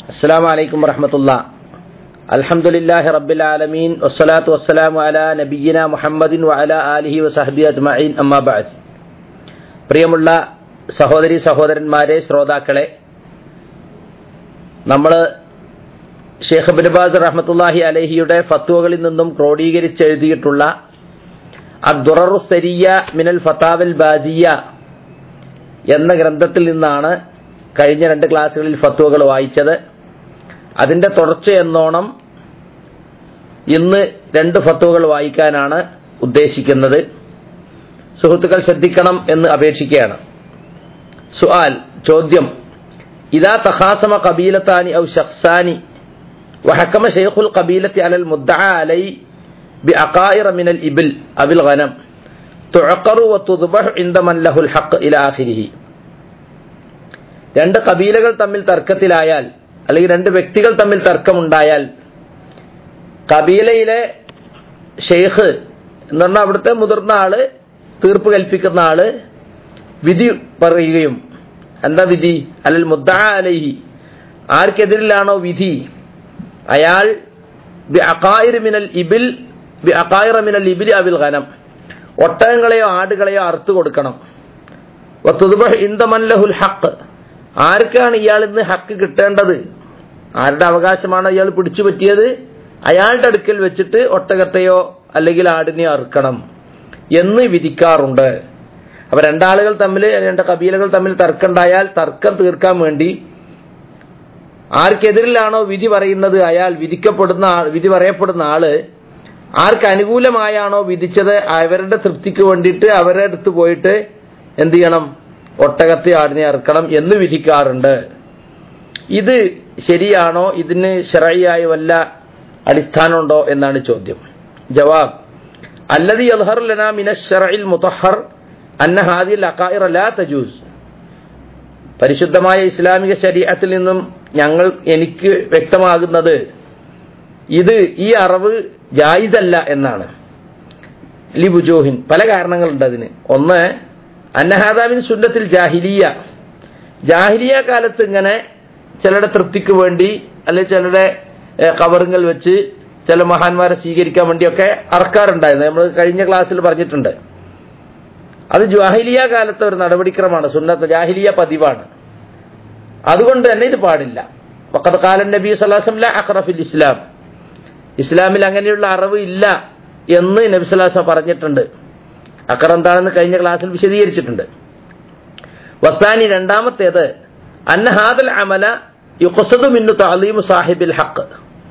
السلام عليكم ورحمة الله الحمد لله رب العالمين والصلاة والسلام على نبينا محمد وعلى آله وصحبه أجمعين أما بعد പ്രിയമുള്ള സഹോദരി സഹോദരന്മാരെ ശ്രോതാക്കളെ നമ്മൾ ഷേഖ് ബിൻബാസ് റഹ്മത്തുല്ലാഹി അലഹിയുടെ ഫത്വകളിൽ നിന്നും ക്രോഡീകരിച്ചെഴുതിയിട്ടുള്ള അദ്ദുററു സരിയ മിനൽ ഫത്താവൽ ബാസിയ എന്ന ഗ്രന്ഥത്തിൽ നിന്നാണ് കഴിഞ്ഞ രണ്ട് ക്ലാസ്സുകളിൽ ഫത്വകൾ വായിച്ചത് അതിന്റെ തുടർച്ച എന്നോണം ഇന്ന് രണ്ട് ഫത്വകൾ വായിക്കാനാണ് ഉദ്ദേശിക്കുന്നത് സുഹൃത്തുക്കൾ ശ്രദ്ധിക്കണം എന്ന് അപേക്ഷിക്കുകയാണ് സുആൽ ചോദ്യം ഇതാ തഹാസമ കബീലത്താനി ഔ ഷഖ്സാനി وحكم شيخ القبيلة على المدعى عليه بأقائر من الإبل أو الغنم تعقر وتذبح عند من له الحق إلى آخره രണ്ട് കബീലകൾ തമ്മിൽ തർക്കത്തിലായാൽ അല്ലെങ്കിൽ രണ്ട് വ്യക്തികൾ തമ്മിൽ തർക്കമുണ്ടായാൽ കബീലയിലെ ഷെയ്ഖ് എന്ന് പറഞ്ഞാൽ അവിടുത്തെ മുതിർന്ന ആള് തീർപ്പ് കൽപ്പിക്കുന്ന ആള് വിധി പറയുകയും എന്താ വിധി അല്ലൽ മുദ്ദ അലൈഹി ആർക്കെതിരിലാണോ വിധി അയാൾ ബി അക്കായിർ മിനൽ ഇബിൽ ബി അക്കായിറ മിനൽ ഇബിൽ അവിൽ ഖനം ഒട്ടകങ്ങളെയോ ആടുകളെയോ അറുത്തു കൊടുക്കണം ഇന്ദമല്ലഹുൽ ഹക്ക് ആർക്കാണ് ഇയാൾ ഇന്ന് ഹക്ക് കിട്ടേണ്ടത് ആരുടെ അവകാശമാണ് ഇയാൾ പിടിച്ചു പറ്റിയത് അയാളുടെ അടുക്കൽ വെച്ചിട്ട് ഒട്ടകത്തെയോ അല്ലെങ്കിൽ ആടിനെയോ അറുക്കണം എന്ന് വിധിക്കാറുണ്ട് അപ്പൊ രണ്ടാളുകൾ തമ്മിൽ രണ്ട് കബീലകൾ തമ്മിൽ തർക്കമുണ്ടായാൽ തർക്കം തീർക്കാൻ വേണ്ടി ആർക്കെതിരിലാണോ വിധി പറയുന്നത് അയാൾ വിധിക്കപ്പെടുന്ന വിധി പറയപ്പെടുന്ന ആള് ആർക്ക് അനുകൂലമായാണോ വിധിച്ചത് അവരുടെ തൃപ്തിക്ക് വേണ്ടിയിട്ട് അവരുടെ അടുത്ത് പോയിട്ട് എന്ത് ചെയ്യണം ഒട്ടകത്തെ ആടിനെ അറുക്കണം എന്ന് വിധിക്കാറുണ്ട് ഇത് ശരിയാണോ ഇതിന് ഷറയായ വല്ല അടിസ്ഥാനമുണ്ടോ എന്നാണ് ചോദ്യം ജവാബ് അല്ലതി അൽഹറുലന മിന ഷറയിൽ മുത്തഹർ അന്ന ഹാദിൽ അക്കായിർ ലാ തജൂസ് പരിശുദ്ധമായ ഇസ്ലാമിക ശരീരത്തിൽ നിന്നും ഞങ്ങൾ എനിക്ക് വ്യക്തമാകുന്നത് ഇത് ഈ അറിവ് ജായിസല്ല എന്നാണ് ലിബുജോഹിൻ പല കാരണങ്ങളുണ്ട് അതിന് ഒന്ന് അന്നഹാദാമിൻ സുന്നത്തിൽ ജാഹിലിയ ജാഹിലിയ കാലത്ത് ഇങ്ങനെ ചിലരുടെ തൃപ്തിക്ക് വേണ്ടി അല്ലെങ്കിൽ ചിലരുടെ കവറുങ്ങൾ വെച്ച് ചില മഹാന്മാരെ സ്വീകരിക്കാൻ വേണ്ടിയൊക്കെ അറക്കാറുണ്ടായിരുന്നു നമ്മൾ കഴിഞ്ഞ ക്ലാസ്സിൽ പറഞ്ഞിട്ടുണ്ട് അത് ജാഹിലിയ കാലത്തെ ഒരു നടപടിക്രമമാണ് സുന്നത്ത് ജാഹിലിയ പതിവാണ് അതുകൊണ്ട് തന്നെ ഇത് പാടില്ല വക്കത് കാലൻ നബി സലാസം അഖറഫിൽ ഇസ്ലാം ഇസ്ലാമിൽ അങ്ങനെയുള്ള അറിവ് ഇല്ല എന്ന് നബി സലാസം പറഞ്ഞിട്ടുണ്ട് അക്കർ എന്താണെന്ന് കഴിഞ്ഞ ക്ലാസ്സിൽ വിശദീകരിച്ചിട്ടുണ്ട് വത്താനി രണ്ടാമത്തേത് അന്നഹാദൽ അമല യുഖസദു മിന്നു താലീമു സാഹിബിൽ ഹക്ക്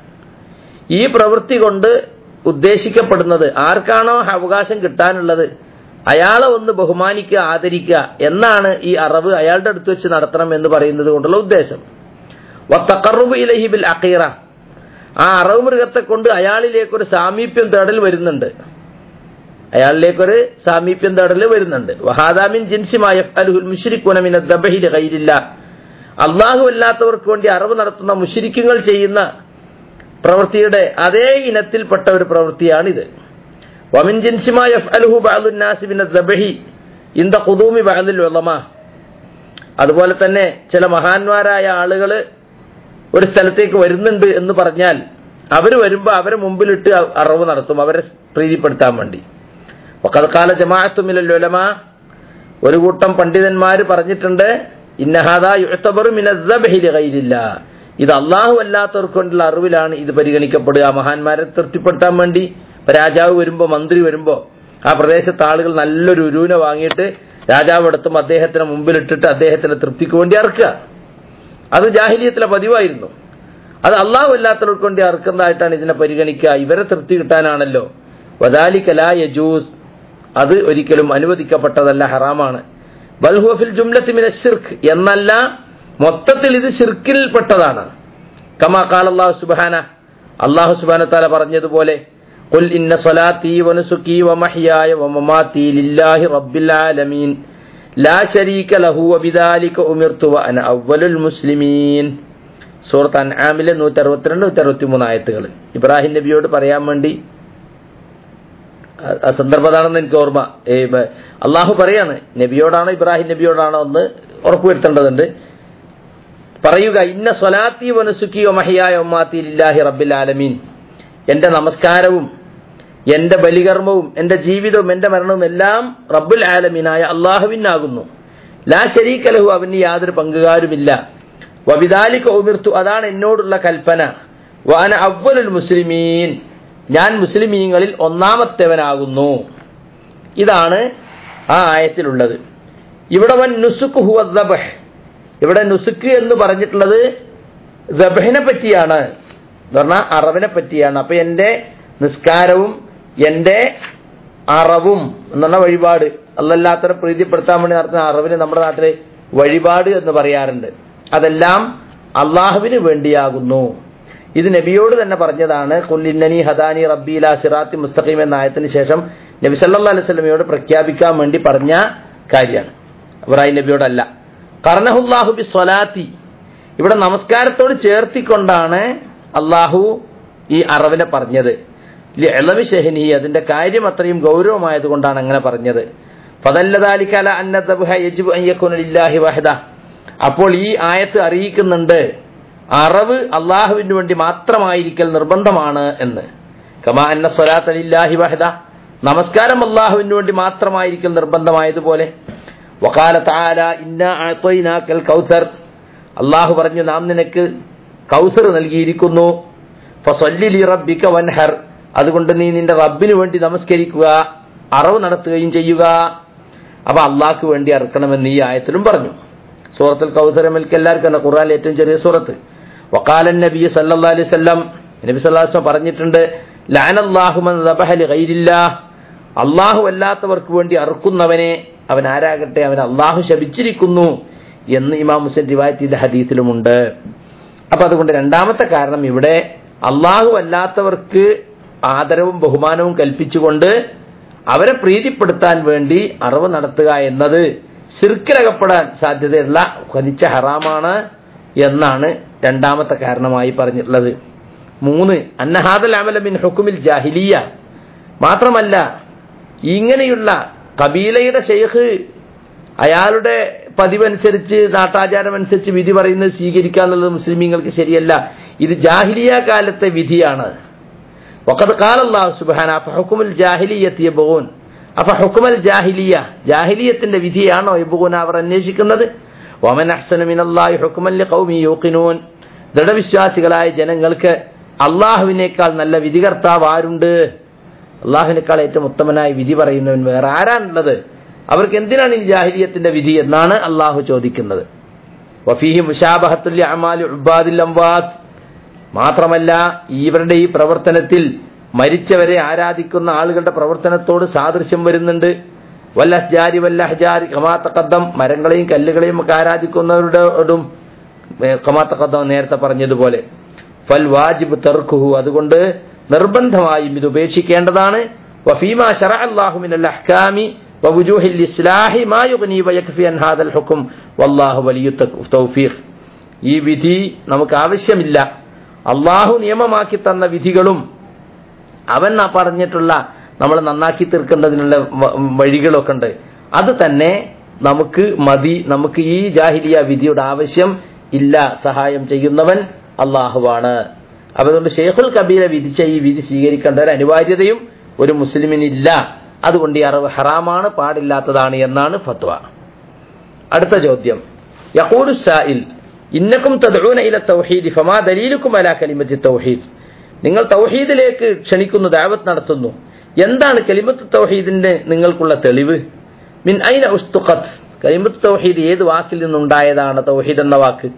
ഈ പ്രവൃത്തി കൊണ്ട് ഉദ്ദേശിക്കപ്പെടുന്നത് ആർക്കാണോ അവകാശം കിട്ടാനുള്ളത് അയാളെ ഒന്ന് ബഹുമാനിക്കുക ആദരിക്കുക എന്നാണ് ഈ അറിവ് അയാളുടെ അടുത്ത് വെച്ച് നടത്തണം എന്ന് പറയുന്നത് കൊണ്ടുള്ള ഉദ്ദേശം വത്തക്കറുബ് ഇലഹിബിൽ അക്കീറ ആ അറവ് മൃഗത്തെ കൊണ്ട് അയാളിലേക്കൊരു സാമീപ്യം തേടൽ വരുന്നുണ്ട് അയാളിലേക്കൊരു സാമീപ്യം തേടൽ വരുന്നുണ്ട് വഹാദാമിൻ ജിൻസിമായ കയ്യിലില്ല അള്ളാഹു അല്ലാത്തവർക്ക് വേണ്ടി അറിവ് നടത്തുന്ന മുഷിരിക്കുകൾ ചെയ്യുന്ന പ്രവൃത്തിയുടെ അതേ ഇനത്തിൽപ്പെട്ട ഒരു പ്രവൃത്തിയാണിത് വമിൻ ജിൻസിമായ ഇന്ത കുതൂമി ബഹലുൽ ഉളമ അതുപോലെ തന്നെ ചില മഹാന്മാരായ ആളുകൾ ഒരു സ്ഥലത്തേക്ക് വരുന്നുണ്ട് എന്ന് പറഞ്ഞാൽ അവർ വരുമ്പോൾ അവരെ മുമ്പിലിട്ട് അറിവ് നടത്തും അവരെ പ്രീതിപ്പെടുത്താൻ വേണ്ടി വക്കൽക്കാല ജമാഅത്തുമിലുലമ ഒരു കൂട്ടം പണ്ഡിതന്മാർ പറഞ്ഞിട്ടുണ്ട് ഇന്നഹാദില്ല ഇത് അള്ളാഹു അല്ലാത്തവർക്ക് കൊണ്ടുള്ള അറിവിലാണ് ഇത് പരിഗണിക്കപ്പെടുക മഹാന്മാരെ തൃപ്തിപ്പെടുത്താൻ വേണ്ടി രാജാവ് വരുമ്പോ മന്ത്രി വരുമ്പോ ആ പ്രദേശത്തെ ആളുകൾ നല്ലൊരു ഉരുവിനെ വാങ്ങിയിട്ട് രാജാവ് എടുത്തും അദ്ദേഹത്തിന് മുമ്പിലിട്ടിട്ട് അദ്ദേഹത്തിന്റെ തൃപ്തിക്ക് വേണ്ടി അറക്കുക അത് ജാഹിലിയത്തിലെ പതിവായിരുന്നു അത് അള്ളാഹു അല്ലാത്തവർക്ക് വേണ്ടി അറുക്കുന്നതായിട്ടാണ് ഇതിനെ പരിഗണിക്കുക ഇവരെ തൃപ്തി കിട്ടാനാണല്ലോ വദാലിക്കലാ യജൂസ് അത് ഒരിക്കലും അനുവദിക്കപ്പെട്ടതല്ല ഹറാമാണ് ബൽഹുഫിൽ ജുംലത്തിമിന ഷിർക്ക് എന്നല്ല മൊത്തത്തിൽ ഇത് ഷിർക്കിൽപ്പെട്ടതാണ് കമാ കാൽ അള്ളാഹു സുബാന അള്ളാഹു സുബാന താല പറഞ്ഞതുപോലെ قل إن صلاتي ونسكي ومحياي ومماتي لله رب العالمين لا شريك له وبذلك أمرت وأنا أول المسلمين സൂറത്ത് അൻആമിലെ നൂറ്റി അറുപത്തിരണ്ട് നൂറ്റി അറുപത്തി മൂന്ന് ആയത്തുകൾ ഇബ്രാഹിം നബിയോട് പറയാൻ വേണ്ടി ആ സന്ദർഭതാണെന്ന് എനിക്ക് ഓർമ്മ അള്ളാഹു പറയാണ് നബിയോടാണോ ഇബ്രാഹിം നബിയോടാണോ എന്ന് ഉറപ്പുവരുത്തേണ്ടതുണ്ട് പറയുക ഇന്ന സ്വലാത്തി വനുസുക്കി ഒമഹിയായ ഒമ്മാത്തി ലില്ലാഹി റബ്ബിൽ ആലമീൻ എന്റെ നമസ്കാരവും എന്റെ ബലികർമ്മവും എന്റെ ജീവിതവും എന്റെ മരണവും എല്ലാം റബ്ബുൽ ആലമീനായ അള്ളാഹുവിനാകുന്നു ലാ ശരീക്കലഹു അവന് യാതൊരു പങ്കുകാരുമില്ല വബിദാലിക ഉമിർത്തു അതാണ് എന്നോടുള്ള കൽപ്പന വാന അവലുൽ മുസ്ലിമീൻ ഞാൻ മുസ്ലിമീങ്ങളിൽ ഒന്നാമത്തേവനാകുന്നു ഇതാണ് ആ ആയത്തിലുള്ളത് ഇവിടെ വൻ നുസുക്ക് ഹുവ ദബഹ് ഇവിടെ നുസുക്ക് എന്ന് പറഞ്ഞിട്ടുള്ളത് ദബഹിനെ പറ്റിയാണ് എന്ന് പറഞ്ഞാൽ അറവിനെ പറ്റിയാണ് അപ്പൊ എന്റെ നിസ്കാരവും എന്റെ അറവും എന്ന് പറഞ്ഞ വഴിപാട് അല്ലല്ലാത്തവരെ പ്രീതിപ്പെടുത്താൻ വേണ്ടി നടത്തുന്ന അറവിന് നമ്മുടെ നാട്ടില് വഴിപാട് എന്ന് പറയാറുണ്ട് അതെല്ലാം അള്ളാഹുവിന് വേണ്ടിയാകുന്നു ഇത് നബിയോട് തന്നെ പറഞ്ഞതാണ് കുല്ലിന്നനി ഹദാനി റബ്ബീല സിറാത്തി മുസ്തഖീം എന്ന ആയത്തിന് ശേഷം നബി സല്ലാ അലൈഹി സ്വലമയോട് പ്രഖ്യാപിക്കാൻ വേണ്ടി പറഞ്ഞ കാര്യമാണ് ഇബ്രാഹിം നബിയോടല്ല കർണഹുല്ലാഹു ബി സ്വലാത്തി ഇവിടെ നമസ്കാരത്തോട് ചേർത്തിക്കൊണ്ടാണ് അള്ളാഹു ഈ അറവിനെ പറഞ്ഞത് എളവി ഷെഹനി അതിന്റെ കാര്യം അത്രയും ഗൗരവമായതുകൊണ്ടാണ് അങ്ങനെ പറഞ്ഞത് ഫതല്ലദാലിക്കല അന്നദബ്ഹ യജിബു അൻ യകുന ലില്ലാഹി വഹദ അപ്പോൾ ഈ ആയത്ത് അറിയിക്കുന്നുണ്ട് അറവ് അള്ളാഹുവിന് വേണ്ടി മാത്രമായിരിക്കൽ നിർബന്ധമാണ് എന്ന് കമാ അന്ന സ്വലാത്ത് ലില്ലാഹി വഹദ നമസ്കാരം അള്ളാഹുവിന് വേണ്ടി മാത്രമായിരിക്കൽ നിർബന്ധമായതുപോലെ വകാല താല ഇന്ന അഅ്തൈനാക്കൽ കൗസർ അള്ളാഹു പറഞ്ഞു നാം നിനക്ക് കൗസർ നൽകിയിരിക്കുന്നു ഫസല്ലി റബ്ബിക വൻഹർ അതുകൊണ്ട് നീ നിന്റെ റബ്ബിന് വേണ്ടി നമസ്കരിക്കുക അറവ് നടത്തുകയും ചെയ്യുക അപ്പൊ അള്ളാഹ്ക്ക് വേണ്ടി അറക്കണമെന്ന് ഈ ആയത്തിലും പറഞ്ഞു സൂറത്തുൽ കൗസർ നമുക്ക് എല്ലാവർക്കും തന്നെ ഖുറാൻ ഏറ്റവും ചെറിയ സൂറത്ത് വക്കാലൻ നബി സല്ലാ അലൈഹി സ്വല്ലം നബി സല്ലാസ്ലം പറഞ്ഞിട്ടുണ്ട് ലാനല്ലാഹുമൻ അള്ളാഹു അല്ലാത്തവർക്ക് വേണ്ടി അറുക്കുന്നവനെ അവൻ ആരാകട്ടെ അവൻ അള്ളാഹു ശപിച്ചിരിക്കുന്നു എന്ന് ഇമാം മുസ്ലിം റിവായത്ത് ചെയ്ത ഹദീസിലുമുണ്ട് അപ്പൊ അതുകൊണ്ട് രണ്ടാമത്തെ കാരണം ഇവിടെ അള്ളാഹു അല്ലാത്തവർക്ക് ആദരവും ബഹുമാനവും കൽപ്പിച്ചുകൊണ്ട് അവരെ പ്രീതിപ്പെടുത്താൻ വേണ്ടി അറിവ് നടത്തുക എന്നത് ശിർക്കിലകപ്പെടാൻ സാധ്യതയുള്ള ഖനിച്ച ഹറാമാണ് എന്നാണ് രണ്ടാമത്തെ കാരണമായി പറഞ്ഞിട്ടുള്ളത് മൂന്ന് അന്നഹാദൽ അമല മിൻ ഹുക്കുമിൽ ജാഹിലിയ മാത്രമല്ല ഇങ്ങനെയുള്ള കബീലയുടെ ഷെയ്ഖ് അയാളുടെ പതിവനുസരിച്ച് നാട്ടാചാരം അനുസരിച്ച് വിധി പറയുന്നത് സ്വീകരിക്കുക എന്നുള്ളത് മുസ്ലിമീങ്ങൾക്ക് ശരിയല്ല ഇത് ജാഹിലിയ കാലത്തെ വിധിയാണ് വഖദ് ഖാല അല്ലാഹു സുബ്ഹാന ഫഹുക്കുമുൽ ജാഹിലിയത്ത് യബ്ഗൂൻ അഫ ഹുക്കുമൽ ജാഹിലിയ ജാഹിലിയത്തിന്റെ വിധിയാണോ യബ്ഗൂൻ അവർ അന്വേഷിക്കുന്നത് വമൻ അഹ്സന മിനല്ലാഹി ഹുക്കുമൻ ലിഖൗമി യൂഖിനൂൻ ദൃഢവിശ്വാസികളായ ജനങ്ങൾക്ക് അള്ളാഹുവിനേക്കാൾ നല്ല വിധികർത്താവ് ആരുണ്ട് അള്ളാഹുവിനേക്കാൾ ഏറ്റവും ഉത്തമനായി വിധി പറയുന്നവൻ വേറെ ആരാണുള്ളത് അവർക്ക് എന്തിനാണ് ഈ ജാഹിലിയത്തിന്റെ വിധി എന്നാണ് അള്ളാഹു ചോദിക്കുന്നത് വഫീഹി മുഷാബഹത്തുല്യ അമാലി ഉബാദിൽ അംവാത്ത് മാത്രമല്ല ഇവരുടെ ഈ പ്രവർത്തനത്തിൽ മരിച്ചവരെ ആരാധിക്കുന്ന ആളുകളുടെ പ്രവർത്തനത്തോട് സാദൃശ്യം വരുന്നുണ്ട് വല്ലഹ്ജാരി വല്ലഹ്ജാരി കമാത്തക്കദ്ദം മരങ്ങളെയും കല്ലുകളെയും ഒക്കെ ആരാധിക്കുന്നവരോടും കമാത്തക്കദ്ദം നേരത്തെ പറഞ്ഞതുപോലെ ഫൽ വാജിബ് തെർക്കുഹു അതുകൊണ്ട് നിർബന്ധമായും ഇത് ഉപേക്ഷിക്കേണ്ടതാണ് വഫീമ ഷറ അള്ളാഹുമിൻ അഹ്കാമി ووجوه الإصلاح ما يغني ويكفي عن هذا الحكم والله ولي التوفيق ഈ വിധി നമുക്ക് ആവശ്യമില്ല അള്ളാഹു നിയമമാക്കി തന്ന വിധികളും അവൻ ആ പറഞ്ഞിട്ടുള്ള നമ്മൾ നന്നാക്കി തീർക്കേണ്ടതിനുള്ള വഴികളൊക്കെ ഉണ്ട് അത് തന്നെ നമുക്ക് മതി നമുക്ക് ഈ ജാഹിലിയ വിധിയുടെ ആവശ്യം ഇല്ല സഹായം ചെയ്യുന്നവൻ അള്ളാഹുവാണ് അപ്പൊ അതുകൊണ്ട് ഷെയ്ഖുൽ കബീല വിധിച്ച ഈ വിധി സ്വീകരിക്കേണ്ട ഒരു അനിവാര്യതയും ഒരു മുസ്ലിമിനില്ല അതുകൊണ്ട് ഈ അറിവ് ഹറാമാണ് പാടില്ലാത്തതാണ് എന്നാണ് ഫത്വ അടുത്ത ചോദ്യം യഖൂലു സായിൽ ഇന്നക്കും തദ്ഊന ഇല തൗഹീദ് ഫമാ ദലീലുക്കും അലാ കലിമത്തി തൗഹീദ് നിങ്ങൾ തൗഹീദിലേക്ക് ക്ഷണിക്കുന്നു ദാവത്ത് നടത്തുന്നു എന്താണ് കലിമത്ത് തൗഹീദിന്റെ നിങ്ങൾക്കുള്ള തെളിവ് മിൻ ഐന ഉസ്തുഖത്ത് കലിമത്ത് തൗഹീദ് ഏത് വാക്കിൽ നിന്നുണ്ടായതാണ് തൗഹീദ് എന്ന വാക്ക്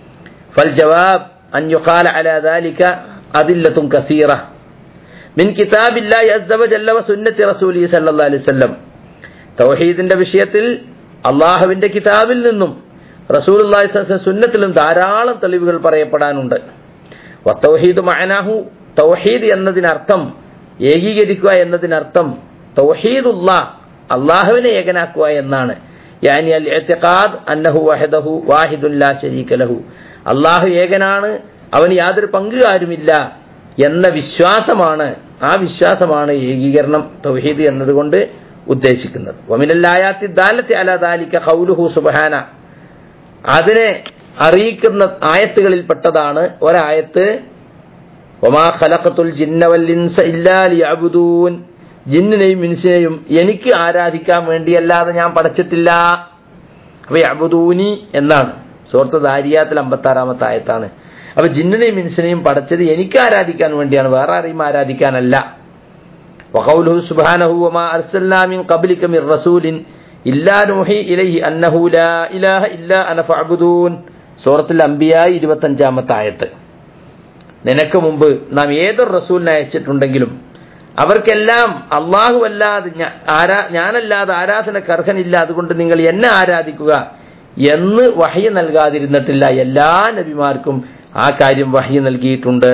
ഫൽ ജവാബ് അൻ യുഖാല അലാ ദാലിക അദില്ലത്തും കസീറ മിൻ കിതാബില്ലാഹി അസ്സ വജല്ല വസുന്നത്തി റസൂലി സല്ലല്ലാഹു അലൈഹി വസല്ലം തൗഹീദിന്റെ വിഷയത്തിൽ അള്ളാഹുവിന്റെ കിതാബിൽ നിന്നും റസൂലുള്ളാഹി സ്വല്ലല്ലാഹു സുന്നത്തിലും ധാരാളം തെളിവുകൾ പറയപ്പെടാനുണ്ട് വത്തൗഹീദ് മഅനാഹു തൗഹീദ് എന്നതിനർത്ഥം ഏകീകരിക്കുക എന്നതിനർത്ഥം തൗഹീദുള്ള അള്ളാഹുവിനെ ഏകനാക്കുക എന്നാണ് യാനി അൽ ഇഅ്തിഖാദ് അന്നഹു വഹദഹു വാഹിദുൻ ലാ ശരീക ലഹു അള്ളാഹു ഏകനാണ് അവന് യാതൊരു പങ്കുകാരുമില്ല എന്ന വിശ്വാസമാണ് ആ വിശ്വാസമാണ് ഏകീകരണം തൗഹീദ് എന്നതുകൊണ്ട് ഉദ്ദേശിക്കുന്നത് വമിനല്ലായാത്തി ദാലത്തി അല ദാലിക ഖൗലുഹു സുബ്ഹാന അതിനെ അറിയിക്കുന്ന ആയത്തുകളിൽപ്പെട്ടതാണ് ഒരായത്ത് ഒമാ ഖലഖത്തുൽ ജിന്ന വൽ ഇൻസ ഇല്ലാ ലിയഅബുദൂൻ ജിന്നിനെയും ഇൻസിനെയും എനിക്ക് ആരാധിക്കാൻ വേണ്ടിയല്ലാതെ ഞാൻ പടച്ചിട്ടില്ല അപ്പൊ യഅബുദൂനി എന്നാണ് സുഹൃത്ത് ദാരിയാത്തിൽ അമ്പത്താറാമത്തെ ആയത്താണ് അപ്പൊ ജിന്നിനെയും ഇൻസിനെയും പടച്ചത് എനിക്ക് ആരാധിക്കാൻ വേണ്ടിയാണ് വേറെ ആരെയും ആരാധിക്കാനല്ല وقوله سبحانه وما أرسلنا من قبلك من رسول إلا نوحي إليه أنه لا إله إلا أنا فاعبدون സൂറത്തുൽ അംബിയായി ഇരുപത്തഞ്ചാമത്തെ ആയത്ത് നിനക്ക് മുമ്പ് നാം ഏതൊരു റസൂലിനെ അയച്ചിട്ടുണ്ടെങ്കിലും അവർക്കെല്ലാം അള്ളാഹു അല്ലാതെ ഞാ- ആരാ ഞാനല്ലാതെ ആരാധനക്ക് അർഹനില്ല അതുകൊണ്ട് നിങ്ങൾ എന്നെ ആരാധിക്കുക എന്ന് വഹ്യ നൽകാതിരുന്നിട്ടില്ല എല്ലാ നബിമാർക്കും ആ കാര്യം വഹ്യ നൽകിയിട്ടുണ്ട്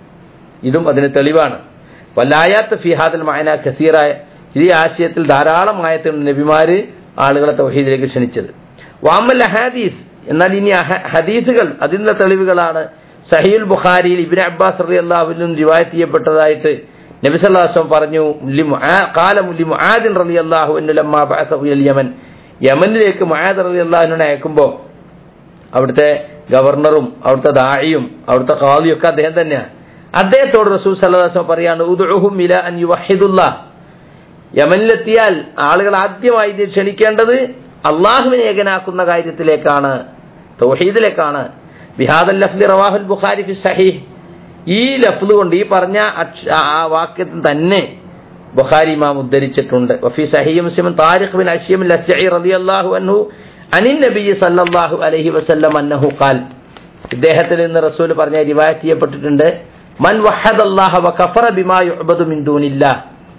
ഇതും അതിന് തെളിവാണ് വല്ലായാത്ത ഫിഹാദൽ മായന ഖസീറായ ഈ ആശയത്തിൽ ധാരാളം ആയത്തുണ്ട് നബിമാര് ആളുകളെ തൗഹീദിലേക്ക് ക്ഷണിച്ചത് വാമൽ ഹദീസ് എന്നാൽ ഇനി അഹ- ഹദീസുകൾ അതിനുള്ള തെളിവുകളാണ് സഹീൽ ബുഖാരിയിൽ ഇബിൻ അബ്ബാസ് റതി അള്ളാഹുവിനും റിവായത്ത് ചെയ്യപ്പെട്ടതായിട്ട് നബി സല്ലല്ലാഹു അലൈഹി വസല്ലം പറഞ്ഞു ലി മുആ- ഖാല ലി മുആദിൻ റളിയല്ലാഹു അൻഹു ലമ്മാ ബഅസഹു ഇലൽ യമൻ യമനിലേക്ക് മുആദ് റളിയല്ലാഹുവിനെ അയക്കുമ്പോൾ അവിടുത്തെ ഗവർണറും അവിടുത്തെ ദാഴിയും അവിടുത്തെ ഖാദിയും ഒക്കെ അദ്ദേഹം തന്നെയാണ് അദ്ദേഹത്തോട് റസൂൽ സല്ലല്ലാഹു അലൈഹി വസല്ലം പറയാണ് ഉദ്ഉഹും ഇല അൻ യുവഹിദുല്ലാഹ് യമനിലെത്തിയാൽ ആളുകൾ ആദ്യമായി ഇത് ക്ഷണിക്കേണ്ടത് അള്ളാഹുവിനെ ഏകനാക്കുന്ന കാര്യത്തിലേക്കാണ് തൗഹീദിലേക്കാണ് ബിഹാദൽ ലഫ്ലി റവാഹുൽ ബുഖാരി ഫി സഹീഹ് ഈ ലഫ്ല് കൊണ്ട് ഈ പറഞ്ഞ അക്ഷ- ആ ആ വാക്യത്തിൽ തന്നെ ബുഖാരി ഇമാം ഉദ്ധരിച്ചിട്ടുണ്ട് വഫി സഹീഹ് മുസ്ലിം താരിഖ് ബിൻ അശ്യം ലസ്ജഈ റളിയല്ലാഹു അൻഹു അനിൻ നബി സല്ലല്ലാഹു അലൈഹി വസല്ലം അന്നഹു ഖാൽ ഇദ്ദേഹത്തിൽ നിന്ന് റസൂൽ പറഞ്ഞ റിവായത്ത് ചെയ്യപ്പെട്ടിട്ടുണ്ട് മൻ വഹദല്ലാഹ വ കഫറ ബിമാ യുഅബദു മിൻ ദൂനില്ലാഹ്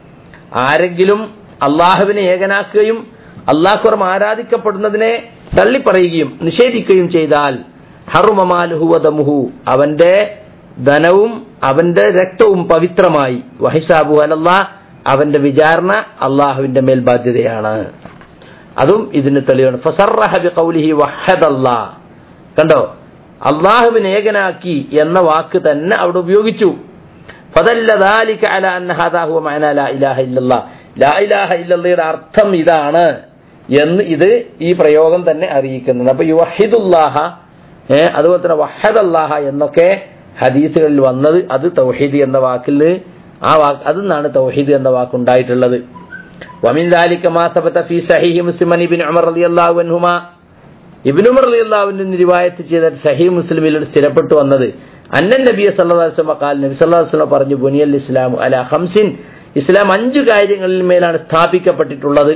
ആരെങ്കിലും അള്ളാഹുവിനെ ഏകനാക്കുകയും അള്ളാഹുറം ആരാധിക്കപ്പെടുന്നതിനെ തള്ളിപ്പറയുകയും നിഷേധിക്കുകയും ചെയ്താൽ ഹറുമമാലുഹുവദമുഹു അവന്റെ ധനവും അവന്റെ രക്തവും പവിത്രമായി വഹിസാബു അലല്ല അവന്റെ വിചാരണ അള്ളാഹുവിന്റെ മേൽ ബാധ്യതയാണ് അതും ഇതിന് തെളിവാണ് ഫസറഹ ബിഖൗലിഹി വഹദല്ലാ കണ്ടോ അള്ളാഹുവിനെ ഏകനാക്കി എന്ന വാക്ക് തന്നെ അവിടെ ഉപയോഗിച്ചു ഫദല്ല ذلك على ان هذا هو معنى لا اله الا الله لا اله الا الله അർത്ഥം ഇതാണ് എന്ന് ഇത് ഈ പ്രയോഗം തന്നെ അറിയിക്കുന്നുണ്ട് അപ്പൊ യുവഹിദുല്ലാഹ ഏഹ് അതുപോലെ തന്നെ വഹദല്ലാഹ എന്നൊക്കെ ഹദീസുകളിൽ വന്നത് അത് തൗഹീദ് എന്ന വാക്കിൽ ആ വാക്ക് അതിന്നാണ് തൗഹീദ് എന്ന വാക്കുണ്ടായിട്ടുള്ളത് ومن ذلك ما ثبت في صحيح مسلم عن ابن عمر رضي الله عنهما ഇബ്നു ഉമർ റളിയല്ലാഹുവിന്റെ റിവായത്ത് ചെയ്ത സഹീഹ് മുസ്ലിമിൽ സ്ഥിരപ്പെട്ടു വന്നത് അന്നൻ നബിയെ സല്ലല്ലാഹു അലൈഹി വസല്ലം ഖാൽ നബി സല്ലല്ലാഹു അലൈഹി വസല്ലം പറഞ്ഞു ബുനിയൽ ഇസ്ലാം അല ഖംസിൻ ഇസ്ലാം അഞ്ചു കാര്യങ്ങളിൽ മേലാണ് സ്ഥാപിക്കപ്പെട്ടിട്ടുള്ളത്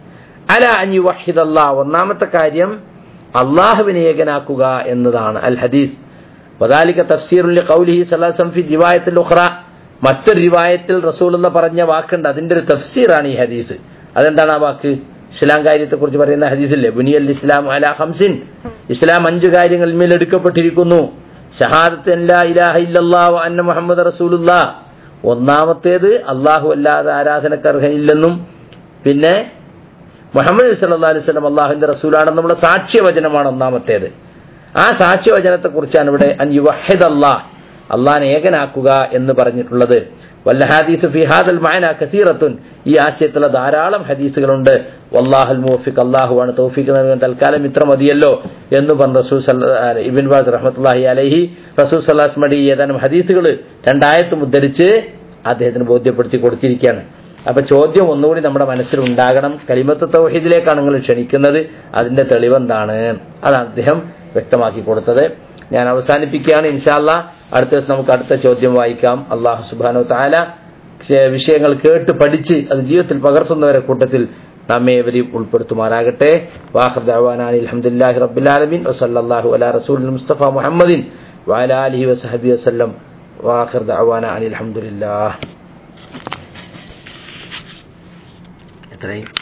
അല അൻ യുവഹിദല്ലാഹ് ഒന്നാമത്തെ കാര്യം അള്ളാഹുവിനെ ഏകനാക്കുക എന്നതാണ് അൽ ഹദീസ് വദാലിക തഫ്സീറുൽ ഖൗലിഹി സല്ലല്ലാഹു അലൈഹി വസല്ലം ഫി റിവായത്തിൽ ഉഖ്റ മറ്റൊരു റിവായത്തിൽ റസൂലുള്ള പറഞ്ഞ വാക്കുണ്ട് അതിന്റെ ഒരു തഫ്സീറാണ് ഈ ഹദീസ് അതെന്താണ് ആ വാക്ക് ഇസ്ലാം കാര്യത്തെക്കുറിച്ച് പറയുന്ന ഹദീസില്ലേ ബുനിയൽ ഇസ്ലാം അല ഹംസിൻ ഇസ്ലാം അഞ്ച് കാര്യങ്ങളിൽ മേൽ എടുക്കപ്പെട്ടിരിക്കുന്നു ഷഹാദത്ത് ലാ ഇലാഹ ഇല്ലല്ലാഹു വ അന്ന മുഹമ്മദ് റസൂലുള്ളാ ഒന്നാമത്തേത് അള്ളാഹു അല്ലാതെ ആരാധനക്ക് അർഹനില്ലെന്നും പിന്നെ മുഹമ്മദ് സല്ലല്ലാഹു അലൈഹി വസല്ലം അള്ളാഹുവിന്റെ റസൂലാണെന്നുള്ള സാക്ഷ്യവചനമാണ് ഒന്നാമത്തേത് ആ സാക്ഷ്യവചനത്തെക്കുറിച്ചാണ് ഇവിടെ അൻ യുവഹിദ് അല്ലാഹ് അള്ളാഹിനെ ഏകനാക്കുക എന്ന് പറഞ്ഞിട്ടുള്ളത് വല്ല ഹദീസ് ഫി ഹാദൽ മഅന കസീറത്തുൻ ഈ ആശയത്തിലുള്ള ധാരാളം ഹദീസുകളുണ്ട് വല്ലാഹുൽ മുവഫിഖ് അള്ളാഹുവാണ് തൗഫീഖ് നൽകുന്ന തൽക്കാലം ഇത്ര മതിയല്ലോ എന്ന് പറഞ്ഞ റസൂൽ സല്ല- ആ, ഇബ്ൻ ബാസ് റഹ്മത്തുള്ളാഹി അലൈഹി റസൂൽ സല്ലാസ് മടി ഏതാനും ഹദീസുകൾ രണ്ടായത്തും ഉദ്ധരിച്ച് അദ്ദേഹത്തിന് ബോധ്യപ്പെടുത്തി കൊടുത്തിരിക്കുകയാണ് അപ്പൊ ചോദ്യം ഒന്നുകൂടി നമ്മുടെ മനസ്സിൽ ഉണ്ടാകണം കലിമത്ത് തൗഹീദിലേക്കാണ് നിങ്ങൾ ക്ഷണിക്കുന്നത് അതിന്റെ തെളിവെന്താണ് അതാണ് അദ്ദേഹം വ്യക്തമാക്കി കൊടുത്തത് ഞാൻ അവസാനിപ്പിക്കുകയാണ് ഇൻഷാല്ല അടുത്ത ദിവസം നമുക്ക് അടുത്ത ചോദ്യം വായിക്കാം അള്ളാഹു സുബാനു താല വിഷയങ്ങൾ കേട്ട് പഠിച്ച് അത് ജീവിതത്തിൽ പകർത്തുന്നവരെ കൂട്ടത്തിൽ നമ്മെ ഇവരെയും ഉൾപ്പെടുത്തുമാറാകട്ടെ വാഹർ അലഹമുല്ലാഹി റബ്ബുലാലമീൻ വസല്ലാഹു അല റസൂൽ മുസ്തഫ മുഹമ്മദിൻ വഅല ആലിഹി വസഹബി വസല്ലം വാഖിർ ദഅവാന അനിൽ അൽഹംദുലില്ലാഹ് എത്രയും